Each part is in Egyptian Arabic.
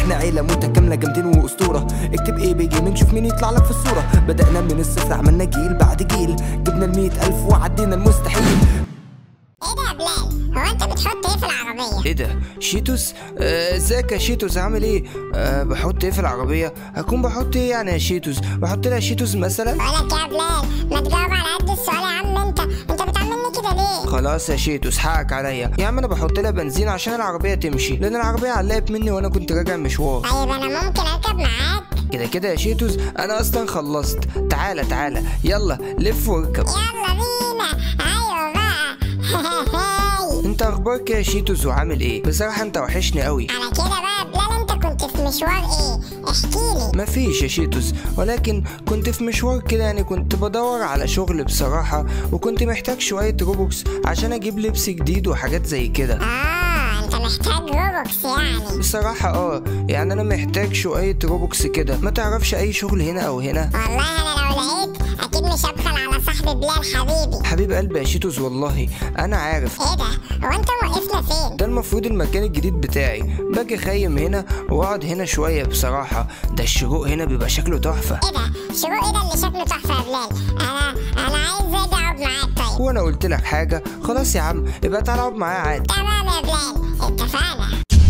احنا عيله متكامله جامدين واسطوره اكتب ايه بيجي نشوف مين يطلع لك في الصوره بدانا من الصفر عملنا جيل بعد جيل جبنا المية الف وعدينا المستحيل ايه ده يا بلال هو انت بتحط ايه في العربيه ايه ده شيتوس آه، ازيك يا شيتوس عامل ايه أه بحط ايه في العربيه هكون بحط ايه يعني يا شيتوس بحط لها شيتوس مثلا بقولك يا بلال ما تجاوب على قد السؤال يا عم انت انت بتعملني كده ليه خلاص يا شيتوس حقك عليا يا عم انا بحط لها بنزين عشان العربيه تمشي لان العربيه علقت مني وانا كنت راجع مشوار طيب انا ممكن اركب معاك كده كده يا شيتوس انا اصلا خلصت تعالى تعالى يلا لف واركب يلا بينا ايوه بقى انت اخبارك إيه يا شيتوس وعامل ايه بصراحه انت وحشني قوي على كده بقى يا بلال انت كنت في مشوار ايه احكيلي مفيش يا شيتوس ولكن كنت في مشوار كده يعني كنت بدور على شغل بصراحة وكنت محتاج شوية روبوكس عشان أجيب لبس جديد وحاجات زي كده اه انت محتاج روبوكس يعني بصراحة اه يعني أنا محتاج شوية روبوكس كده ما تعرفش أي شغل هنا أو هنا والله انا لو لقيت اكيد مش هبخل على صاحبي بلال حبيبي حبيب قلبي يا شيتوس والله أنا عارف ايه ده هو انت موقفنا فين ده المفروض المكان الجديد بتاعي باجي خيم هنا واقعد هنا شوية بصراحة ده الشروق هنا بيبقى شكله تحفة ايه ده شروق ايه ده اللي شكله تحفه يا بلال انا انا عايز اجي اقعد معاك طيب وانا قلت لك حاجة خلاص يا عم يبقى تعالى اقعد معايا عادي تمام يا بلال اتفقنا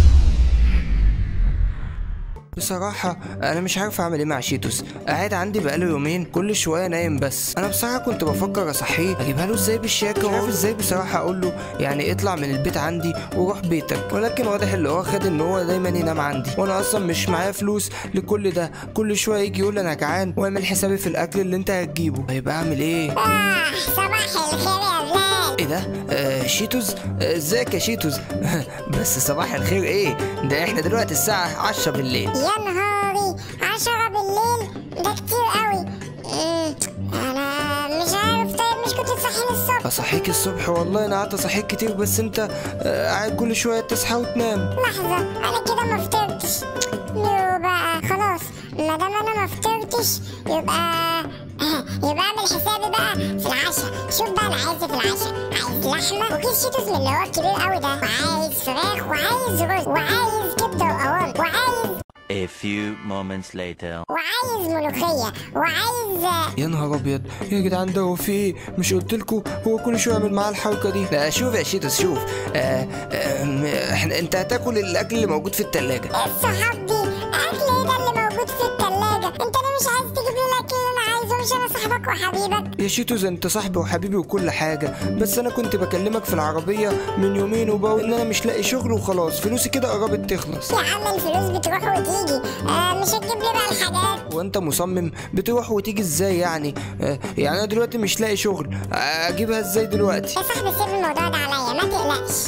بصراحة أنا مش عارف أعمل إيه مع شيتوس قاعد عندي بقاله يومين كل شوية نايم بس أنا بصراحة كنت بفكر أصحيه أجيبها له إزاي بالشياكة وعارف إزاي بصراحة أقول له يعني اطلع من البيت عندي وروح بيتك ولكن واضح اللي هو خد إن هو دايما ينام عندي وأنا أصلا مش معايا فلوس لكل ده كل شوية يجي يقول أنا جعان واعمل حسابي في الأكل اللي أنت هتجيبه هيبقى أعمل إيه؟ اه صباح الخير يا بلال ايه ده؟ آه شيتوز؟ آه، ازيك يا شيتوز؟ بس صباح الخير ايه؟ ده احنا دلوقتي الساعة 10 بالليل يا نهاري عشرة بالليل ده كتير قوي مم، انا مش عارف طيب مش كنت تصحيني الصبح اصحيك الصبح والله انا قعدت اصحيك كتير بس انت آه، قاعد كل شويه تصحى وتنام لحظة انا كده ما فطرتش يو بقى خلاص ما دام انا ما فطرتش يبقى يبقى اعمل حسابي بقى في العشاء شوف بقى انا عايز إيه في العشاء عايز لحمة وكيس شيتوس من اللي هو الكبير قوي ده وعايز فراخ وعايز رز وعايز كبدة وقوام وعايز A few moments later. وعايز ملوخية وعايز يا نهار ابيض يا جدعان ده هو في ايه مش قلت لكم هو كل شويه يعمل معاه الحركه دي لا شوف يا شيتوس شوف آه آه احنا انت هتاكل الاكل اللي موجود في التلاجة ايه الصحاب دي اكل ايه ده اللي موجود في التلاجة انت ليه مش عايز تجيب لي الاكل اللي انا عايزه مش انا صاحبك وحبيبك يا شيتوز انت صاحبي وحبيبي وكل حاجة بس انا كنت بكلمك في العربية من يومين وبقول ان انا مش لاقي شغل وخلاص فلوسي كده قربت تخلص يا عم الفلوس بتروح وتيجي آه مش هتجيب لي بقى الحاجات وانت مصمم بتروح وتيجي ازاي يعني آه، يعني انا دلوقتي مش لاقي شغل آه، اجيبها ازاي دلوقتي يا صاحبي سيب الموضوع ده عليا ما تقلقش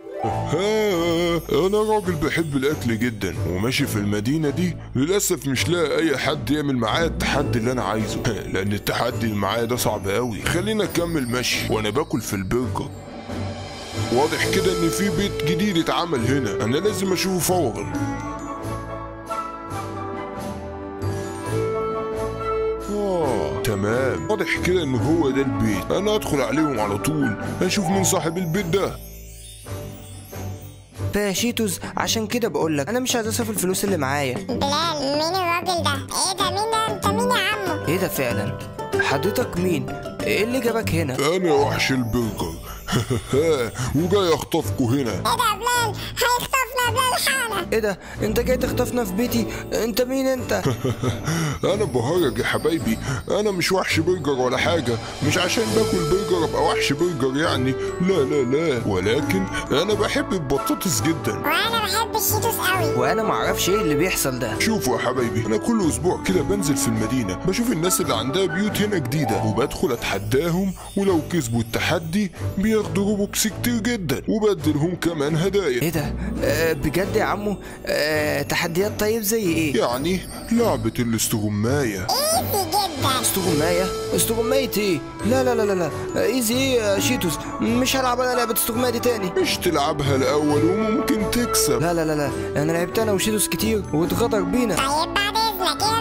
ها انا راجل بحب الاكل جدا وماشي في المدينة دي للاسف مش لاقي اي حد يعمل معايا التحدي اللي انا عايزه لان التحدي اللي معايا ده صعب قوي خلينا اكمل مشي وانا باكل في البرجر واضح كده ان في بيت جديد اتعمل هنا انا لازم اشوفه فورا آه تمام واضح كده ان هو ده البيت انا ادخل عليهم على طول اشوف مين صاحب البيت ده فيا شيتوز عشان كده بقول لك انا مش عايز اصرف الفلوس اللي معايا بلال مين الراجل ده ايه ده مين ده انت مين يا عمو ايه ده فعلا حضرتك مين ايه اللي جابك هنا انا وحش البرجر وجاي اخطفكوا هنا ايه ده يا بلال هيخطفنا يا بلال حالا ايه ده انت جاي تخطفنا في بيتي انت مين انت انا بهرج يا حبايبي انا مش وحش برجر ولا حاجة مش عشان باكل برجر ابقى وحش برجر يعني لا لا لا ولكن انا بحب البطاطس جدا وانا بحب الشيتوس قوي وانا معرفش ايه اللي بيحصل ده شوفوا يا حبايبي انا كل اسبوع كده بنزل في المدينة بشوف الناس اللي عندها بيوت هنا جديدة وبدخل اتحداهم ولو كسبوا التحدي بياخدوا روبوكس كتير جدا وبدلهم كمان هدايا ايه ده آه بجد يا عمو آه تحديات طيب زي ايه يعني لعبة الاستغماية ايزي جدا استغماية استغماية ايه لا لا لا لا لا آه، ايزي ايه يا شيتوس مش هلعب انا لعبة استغماية دي تاني مش تلعبها الاول وممكن تكسب لا لا لا لا انا لعبت انا وشيتوس كتير واتغدر بينا طيب بعد اذنك ايه فيها كام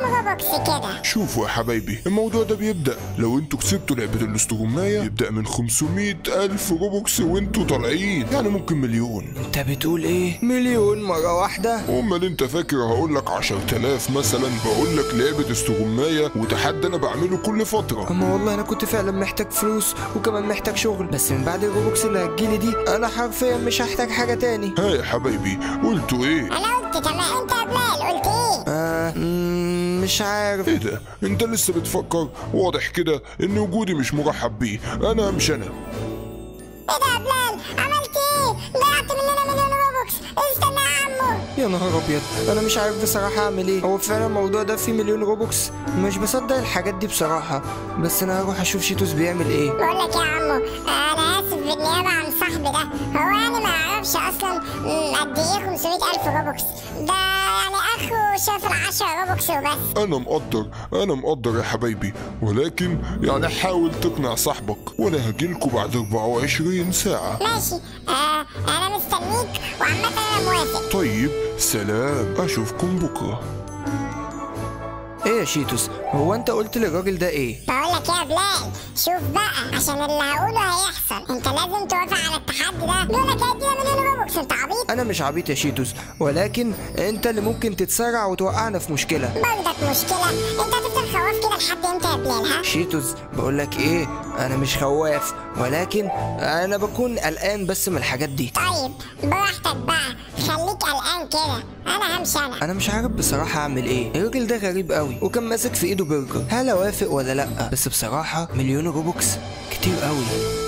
روبوكس كده شوفوا يا حبايبي الموضوع ده بيبدأ لو انتوا كسبتوا لعبة الاستغماية يبدأ من 500 ألف روبوكس وانتوا طالعين يعني ممكن مليون انت بتقول ايه مليون مرة واحدة امال انت فاكر هقول لك 10000 مثلا بقول لك لعبة استغماية وتحدي انا بعمله كل فترة اما والله انا كنت فعلا محتاج فلوس وكمان محتاج شغل بس من بعد الروبوكس اللي هتجيلي دي انا حرفيا مش هحتاج حاجة تاني ها يا حبايبي قلتوا ايه انا قلت تمام انت يا بلال قلت ايه آه مم، مش عارف ايه ده انت لسه بتفكر واضح كده ان وجودي مش مرحب بيه انا مش انا ايه ده يا بلال عملت ايه ضيعت مننا مليون روبوكس استنى يا عمو يا نهار ابيض انا مش عارف بصراحه اعمل ايه هو فعلا الموضوع ده فيه مليون روبوكس مش بصدق الحاجات دي بصراحه بس انا هروح اشوف شيتوس بيعمل ايه بقول لك يا عمو انا اسف بالنيابه عن صاحبي ده هو يعني ما يعرفش اصلا م، قد ايه 500 الف روبوكس ده يعني اخره شاف العشرة روبوكس وبس انا مقدر انا مقدر يا حبايبي ولكن يعني حاول تقنع صاحبك وانا هجيلكوا بعد 24 ساعة ماشي آه انا مستنيك وعامه انا موافق طيب سلام اشوفكم بكرة ايه يا شيتوس هو انت قلت للراجل ده ايه بقول لك يا بلال شوف بقى عشان اللي هقوله هيحصل انت لازم توافق على التحدي ده بيقول لك هيدينا مليون روبوكس انت عبيط انا مش عبيط يا شيتوس ولكن انت اللي ممكن تتسرع وتوقعنا في مشكله برضك مشكله انت هتفضل خواف كده لحد امتى يا بلال ها شيتوس بقول لك ايه انا مش خواف ولكن انا بكون قلقان بس من الحاجات دي طيب براحتك بقى خليك قلقان كده انا همشي انا انا مش عارف بصراحة اعمل ايه الراجل ده غريب قوي وكان ماسك في ايده برجر هل اوافق ولا لا بس بصراحة مليون روبوكس كتير قوي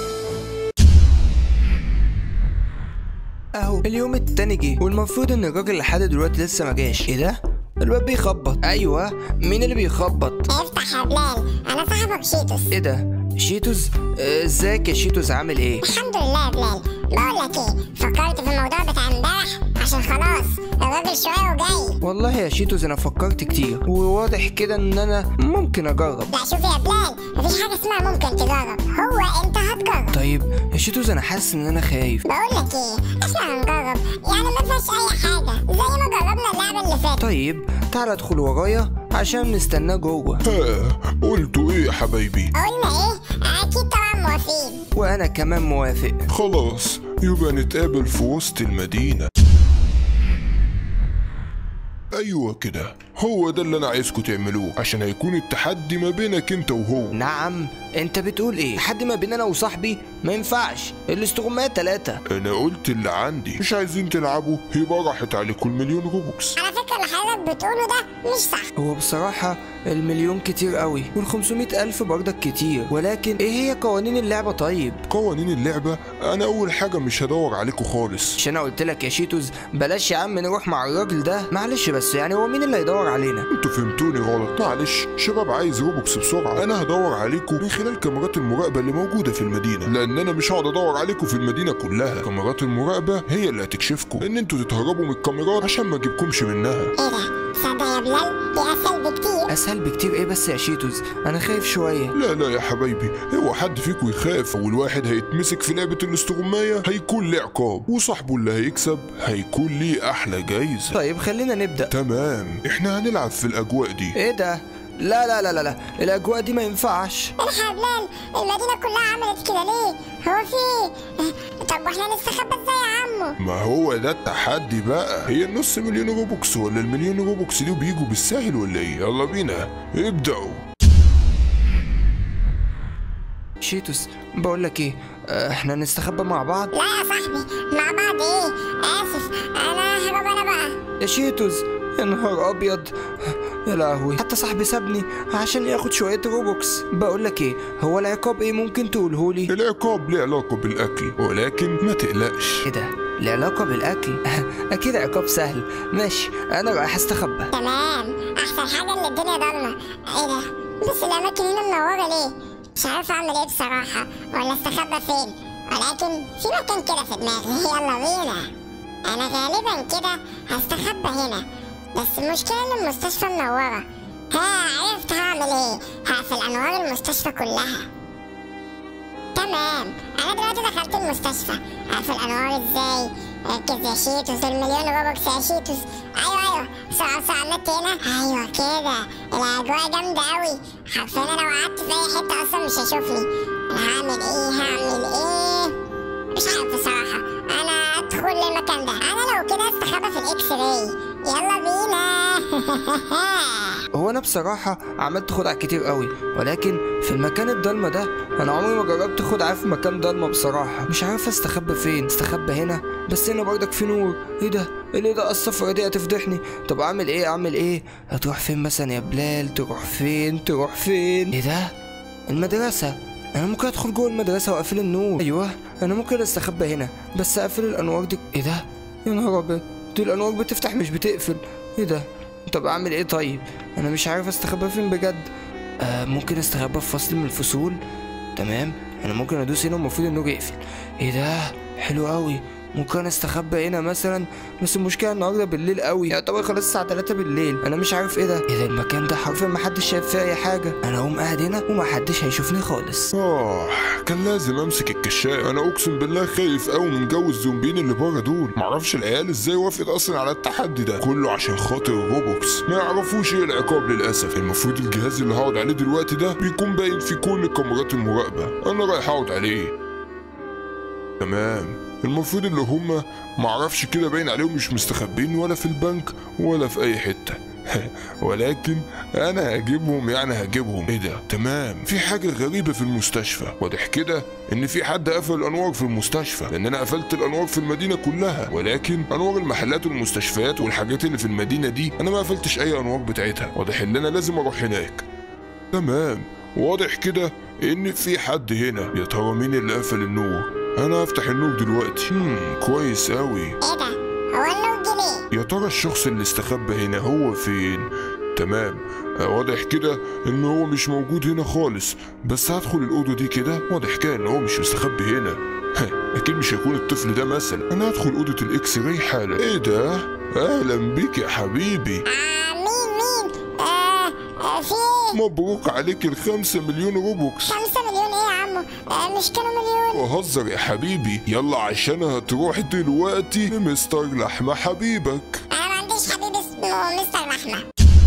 اهو اليوم التاني جه والمفروض ان الراجل لحد دلوقتي لسه ما جاش ايه ده الواد بيخبط ايوه مين اللي بيخبط افتح يا بلال انا صاحبك شيتوس ايه ده شيتوس آه، ازيك يا شيتوس عامل ايه الحمد لله يا بلال بقول لك ايه فكرت في الموضوع بتاع امبارح عشان خلاص الراجل شويه وجاي والله يا شيتوس انا فكرت كتير وواضح كده ان انا ممكن اجرب لا شوف يا بلال مفيش حاجه اسمها ممكن تجرب هو انت هتجرب طيب يا شيتوس انا حاسس ان انا خايف بقول لك ايه احنا هنجرب يعني ما فيهاش اي حاجه زي ما جربنا اللعبه اللي فاتت طيب تعال ادخل ورايا عشان نستناه جوه ها قلتوا ايه يا حبايبي قلنا ايه اكيد طبعا موافقين وانا كمان موافق خلاص يبقى نتقابل في وسط المدينة ايوه كده هو ده اللي انا عايزكم تعملوه عشان هيكون التحدي ما بينك انت وهو نعم انت بتقول ايه حد ما بين انا وصاحبي ما ينفعش الاستغماية تلاتة انا قلت اللي عندي مش عايزين تلعبوا يبقى راحت عليكم المليون روبوكس على فكره اللي حضرتك بتقوله ده مش صح هو بصراحة المليون كتير قوي والخمسمائة ألف برضك كتير ولكن ايه هي قوانين اللعبة طيب قوانين اللعبة انا اول حاجة مش هدور عليكم خالص مش انا قلت لك يا شيتوز بلاش يا عم نروح مع الراجل ده معلش بس يعني هو مين اللي هيدور علينا انتوا فهمتوني غلط معلش شباب عايز روبوكس بسرعة انا هدور عليكم من خلال كاميرات المراقبة اللي موجودة في المدينة لان انا مش هقعد ادور عليكم في المدينة كلها كاميرات المراقبة هي اللي هتكشفكم ان انتوا تتهربوا من الكاميرات عشان ما اجيبكمش منها ايه ده صدق يا بلال دي اسهل بكتير اسهل بكتير ايه بس يا شيتوز انا خايف شوية لا لا يا حبايبي هو حد فيكم يخاف اول واحد هيتمسك في لعبة الاستغماية هيكون ليه عقاب وصاحبه اللي هيكسب هيكون ليه احلى جايزة طيب خلينا نبدأ تمام احنا هنلعب في الاجواء دي ايه ده لا لا لا لا لا الاجواء دي ما ينفعش الحق يا بلال المدينه كلها عملت كده ليه هو في إيه؟ طب واحنا نستخبى ازاي يا عمو ما هو ده التحدي بقى هي النص مليون روبوكس ولا المليون روبوكس دي بيجوا بالساهل ولا ايه يلا بينا ابدأوا شيتوس بقول لك ايه آه، احنا نستخبى مع بعض لا يا صاحبي مع بعض ايه اسف انا هجرب انا بقى يا شيتوس يا نهار ابيض يا لهوي حتى صاحبي سابني عشان ياخد شويه روبوكس بقول لك ايه هو العقاب ايه ممكن تقوله لي العقاب ليه علاقة بالأكل ولكن ما تقلقش ايه ده له علاقه بالاكل اكيد عقاب سهل ماشي انا رايح استخبى تمام احسن حاجه ان الدنيا ضلمه ايه ده بس الاماكن هنا منوره ليه مش عارفه اعمل ايه بصراحه ولا استخبى فين ولكن في مكان كده في دماغي يلا بينا انا غالبا كده هستخبى هنا بس المشكله ان المستشفى منوره ها عرفت هعمل ايه هقفل انوار المستشفى كلها تمام انا دلوقتي دخلت المستشفى اقفل انوار ازاي ركز يا شيتوس المليون روبوكس يا شيتوس ايوه ايوه بسرعه بسرعه النت هنا ايوه كده الاجواء جامده قوي حرفيا انا لو قعدت في اي حته اصلا مش هيشوفني انا هعمل ايه هعمل ايه مش عارف بصراحه انا ادخل المكان ده انا لو كده استخبى في الاكس راي يلا بينا هو انا بصراحه عملت خدع كتير قوي ولكن في المكان الضلمه ده انا عمري ما جربت خدعه في مكان ضلمه بصراحه مش عارف استخبى فين استخبى هنا بس هنا برضك في نور ايه ده ايه اللي ده الصفرة دي هتفضحني طب اعمل ايه اعمل ايه هتروح فين مثلا يا بلال تروح فين تروح فين ايه ده المدرسه انا ممكن ادخل جوه المدرسه واقفل النور ايوه انا ممكن استخبى هنا بس اقفل الانوار دي ايه ده يا نهار ابيض دي الانوار بتفتح مش بتقفل ايه ده طب اعمل ايه طيب انا مش عارف استخبى فين بجد آه ممكن استخبى في فصل من الفصول تمام انا ممكن ادوس هنا والمفروض النور يقفل ايه ده حلو قوي ممكن استخبى هنا مثلا بس المشكله النهارده بالليل قوي يعتبر خلاص الساعه 3 بالليل انا مش عارف ايه ده ايه ده المكان ده حرفيا ما حدش شايف فيه اي حاجه انا هقوم قاعد هنا وما حدش هيشوفني خالص آه كان لازم أمسك الكشاف أنا أقسم بالله خايف أوي من جو الزومبيين اللي بره دول معرفش العيال إزاي وافقت أصلا على التحدي ده كله عشان خاطر الروبوكس ما يعرفوش إيه العقاب للأسف المفروض الجهاز اللي هقعد عليه دلوقتي ده بيكون باين في كل كاميرات المراقبة أنا رايح أقعد عليه تمام المفروض اللي هما معرفش كده باين عليهم مش مستخبين ولا في البنك ولا في أي حتة ولكن انا هجيبهم يعني هجيبهم ايه ده تمام في حاجه غريبه في المستشفى واضح كده ان في حد قفل الانوار في المستشفى لان انا قفلت الانوار في المدينه كلها ولكن انوار المحلات والمستشفيات والحاجات اللي في المدينه دي انا ما قفلتش اي انوار بتاعتها واضح ان انا لازم اروح هناك تمام واضح كده ان في حد هنا يا ترى مين اللي قفل النور انا هفتح النور دلوقتي هم كويس قوي ايه ده هو النور جنيه يا ترى الشخص اللي استخبى هنا هو فين تمام آه، واضح كده ان هو مش موجود هنا خالص بس هدخل الاوضه دي كده واضح كده ان هو مش مستخبي هنا اكيد مش هيكون الطفل ده مثلا انا هدخل اوضه الاكس راي حالا ايه ده اهلا بيك يا حبيبي آه مين مين آه آه في ايه مبروك عليك الخمسة مليون روبوكس خمسة مليون ايه يا عمو آه مش كانوا مليون وهزر يا حبيبي يلا عشان هتروح دلوقتي لمستر لحمة حبيبك انا ما عنديش حبيب اسمه مستر لحمة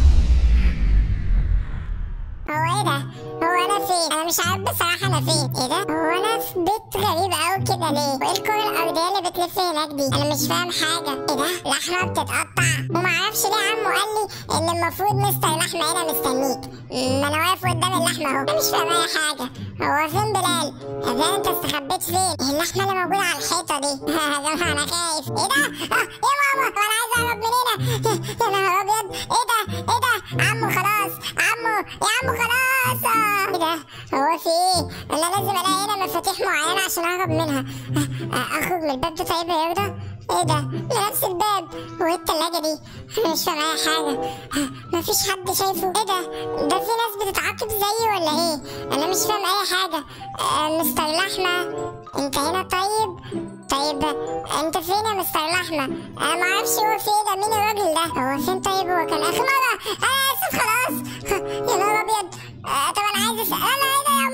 هو ايه ده؟ هو انا فين؟ انا مش عارف بصراحة انا فين، ايه ده؟ هو انا في بيت غريب اوي كده ليه؟ وايه الكرة الارضية اللي بتلف هناك دي؟ انا مش فاهم حاجة، ايه ده؟ لحمة بتتقطع ومعرفش ليه عمو قال لي ان المفروض مستر لحمة هنا مستنيك، ما انا واقف قدام اللحمة اهو، انا مش فاهم اي حاجة، هو فين بلال؟ يا بلال انت استخبيت فين؟ ايه اللحمة اللي موجودة على الحيطة دي؟ يا جماعة انا خايف، ايه ده؟ آه يا ماما وانا عايز اهرب من هنا، يا نهار ابيض، ايه ده؟ ايه ده؟ عمو خلاص، عمو يا عمو خلاص آه. ايه ده؟ هو في ايه؟ انا لازم الاقي هنا مفاتيح معينة عشان اهرب منها آه، آه، اخرج من الباب ده طيب يا يرضى؟ ايه ده؟ ده نفس الباب وايه التلاجة دي؟ انا مش فاهم اي حاجة آه، مفيش حد شايفه ايه ده؟ ده في ناس بتتعاقب زيي ولا ايه؟ انا مش فاهم اي حاجة آه، مستر لحمة انت هنا طيب؟ طيب انت فين يا مستر لحمة؟ انا معرفش هو في ايه ده مين الراجل ده؟ هو فين طيب هو كان اخر مرة؟ انا اسف خلاص يا نهار ابيض آه، طب انا عايز اسال انا ايه ده يا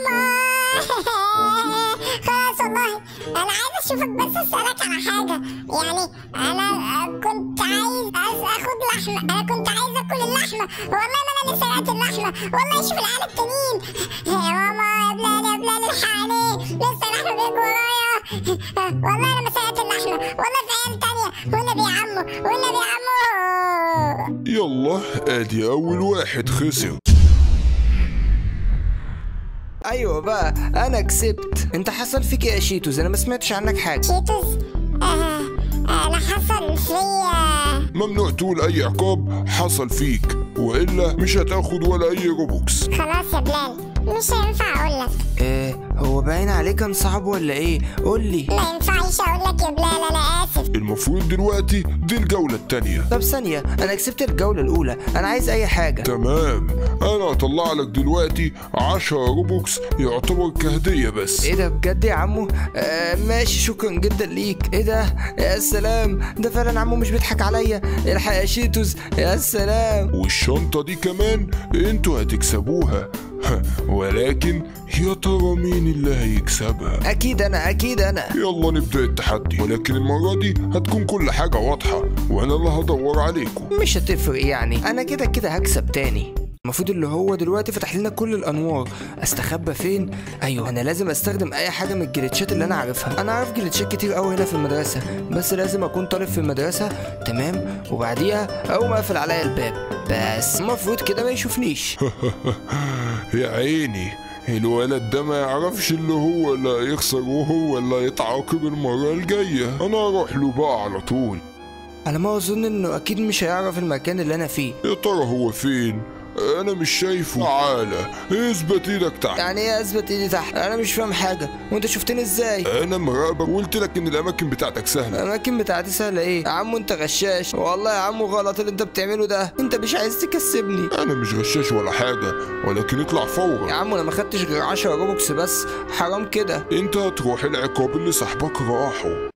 اما خلاص والله انا عايز اشوفك بس اسالك على حاجة يعني انا آه، كنت عايز أس- اخد لحمة انا كنت عايز اكل اللحمة والله ما انا اللي سرقت اللحمة والله شوف العيال التانيين يا ماما يا بلال يا بلال الحقني لسه اللحمة بيجوا ورايا والله انا ما سرقت اللحمة والله في عيال تانية والنبي يا عمو والنبي يا عمو يلا ادي اول واحد خسر ايوه بقى انا كسبت انت حصل فيك ايه يا شيتوز انا ما سمعتش عنك حاجه شيتوس آه انا حصل فيا ممنوع تقول اي عقاب حصل فيك والا مش هتاخد ولا اي روبوكس خلاص يا بلال مش هينفع اقول لك ايه هو باين عليه كان صعب ولا ايه قول لي ما ينفعش اقول لك يا بلال انا اسف المفروض دلوقتي دي الجولة التانية طب ثانيه انا كسبت الجوله الاولى انا عايز اي حاجه تمام انا هطلع لك دلوقتي 10 روبوكس يعتبر كهدية بس ايه ده بجد يا عمو آه ماشي شكرا جدا ليك ايه ده يا سلام ده فعلا عمو مش بيضحك عليا الحق يا شيتوز يا سلام والشنطة دي كمان انتوا هتكسبوها ولكن يا ترى مين اللي هيكسبها اكيد انا اكيد انا يلا نبدأ التحدي ولكن المرة دي هتكون كل حاجة واضحة وأنا اللي هدور عليكم مش هتفرق يعني انا كده كده هكسب تاني المفروض اللي هو دلوقتي فتح لنا كل الانوار استخبى فين ايوه انا لازم استخدم اي حاجه من الجليتشات اللي انا عارفها انا عارف جليتشات كتير قوي هنا في المدرسه بس لازم اكون طالب في المدرسه تمام وبعديها اقوم اقفل عليا الباب بس المفروض كده ما يشوفنيش يا عيني الولد ده ما يعرفش اللي هو اللي هيخسر وهو اللي هيتعاقب المرة الجاية أنا أروح له بقى على طول على ما اظن انه اكيد مش هيعرف المكان اللي انا فيه يا ترى هو فين؟ أنا مش شايفه تعالى اثبت إيدك تحت يعني ايه اثبت ايدي تحت انا مش فاهم حاجه وانت شفتني ازاي أنا مراقبك وقلت لك إن الأماكن بتاعتك سهلة الاماكن بتاعتي سهله ايه يا عمو انت غشاش والله يا عمو غلط اللي انت بتعمله ده انت مش عايز تكسبني أنا مش غشاش ولا حاجة ولكن اطلع يا فورا عمو انا ما خدتش غير 10 روبوكس بس حرام كده أنت هتروح العقاب اللي صاحبك راحه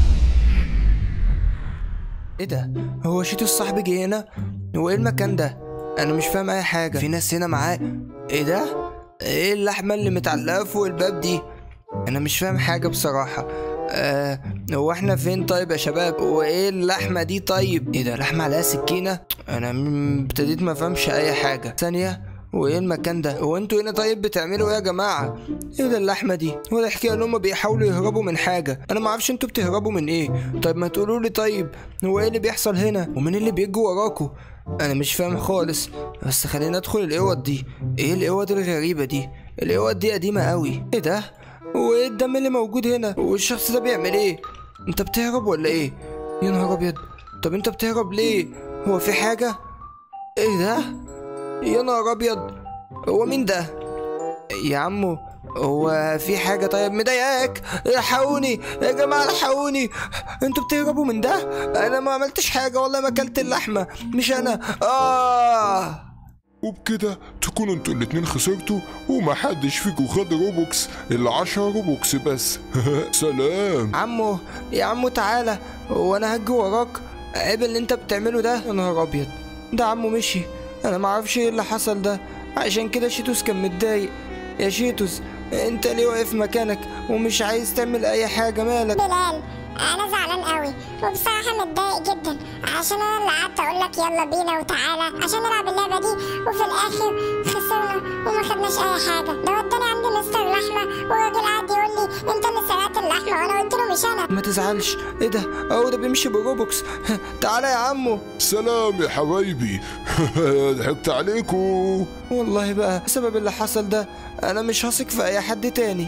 ايه ده هو شيتو صاحبي جه هنا هو ايه المكان ده انا مش فاهم اي حاجه في ناس هنا معاه ايه ده ايه اللحمه اللي متعلقه فوق الباب دي انا مش فاهم حاجه بصراحه آه هو احنا فين طيب يا شباب وايه اللحمه دي طيب ايه ده لحمه عليها سكينه انا م- ابتديت ما افهمش اي حاجه ثانيه وايه المكان ده هو انتوا هنا طيب بتعملوا ايه يا جماعه ايه ده اللحمه دي هو ده الحكايه ان هم بيحاولوا يهربوا من حاجه انا ما اعرفش انتوا بتهربوا من ايه طيب ما تقولوا لي طيب هو ايه اللي بيحصل هنا ومين اللي بيجي وراكوا انا مش فاهم خالص بس خلينا ندخل الاوض دي ايه الاوض الغريبه دي الاوض دي قديمه قوي ايه ده وايه الدم اللي موجود هنا والشخص ده بيعمل ايه انت بتهرب ولا ايه يا نهار ابيض طب انت بتهرب ليه هو في حاجه ايه ده يا نهار ابيض هو مين ده يا عمو هو في حاجة طيب مضايقاك الحقوني يا جماعة الحقوني انتوا بتهربوا من ده انا ما عملتش حاجة والله ما اكلت اللحمة مش انا اه وبكده تكونوا انتوا الاتنين خسرتوا ومحدش فيكم خد روبوكس الا عشرة روبوكس بس سلام عمو يا عمو تعالى وانا هجي وراك عيب اللي انت بتعمله ده يا نهار ابيض ده عمو مشي انا ما اعرفش ايه اللي حصل ده عشان كده شيتوس كان متضايق يا شيتوس انت ليه واقف مكانك ومش عايز تعمل اي حاجه مالك بلال انا زعلان قوي وبصراحه متضايق جدا عشان انا اللي قعدت اقول لك يلا بينا وتعالى عشان نلعب اللعبه دي وفي الاخر خسرنا وما خدناش اي حاجه ده وداني عند مستر لحمه والراجل قعد يقول لي انت اللي سرقت اللحمه وانا قلت له مش انا ما تزعلش ايه ده اهو ده بيمشي بروبوكس تعالى يا عمو سلام يا حبايبي ضحكت عليكم والله بقى بسبب اللي حصل ده انا مش هثق في اي حد تاني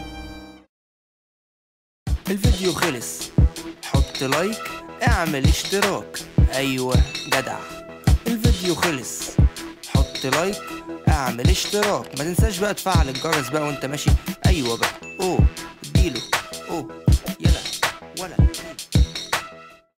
الفيديو خلص حط لايك اعمل اشتراك ايوه جدع الفيديو خلص حط لايك اعمل اشتراك ما تنساش بقى تفعل الجرس بقى وانت ماشي ايوه بقى اوه اديله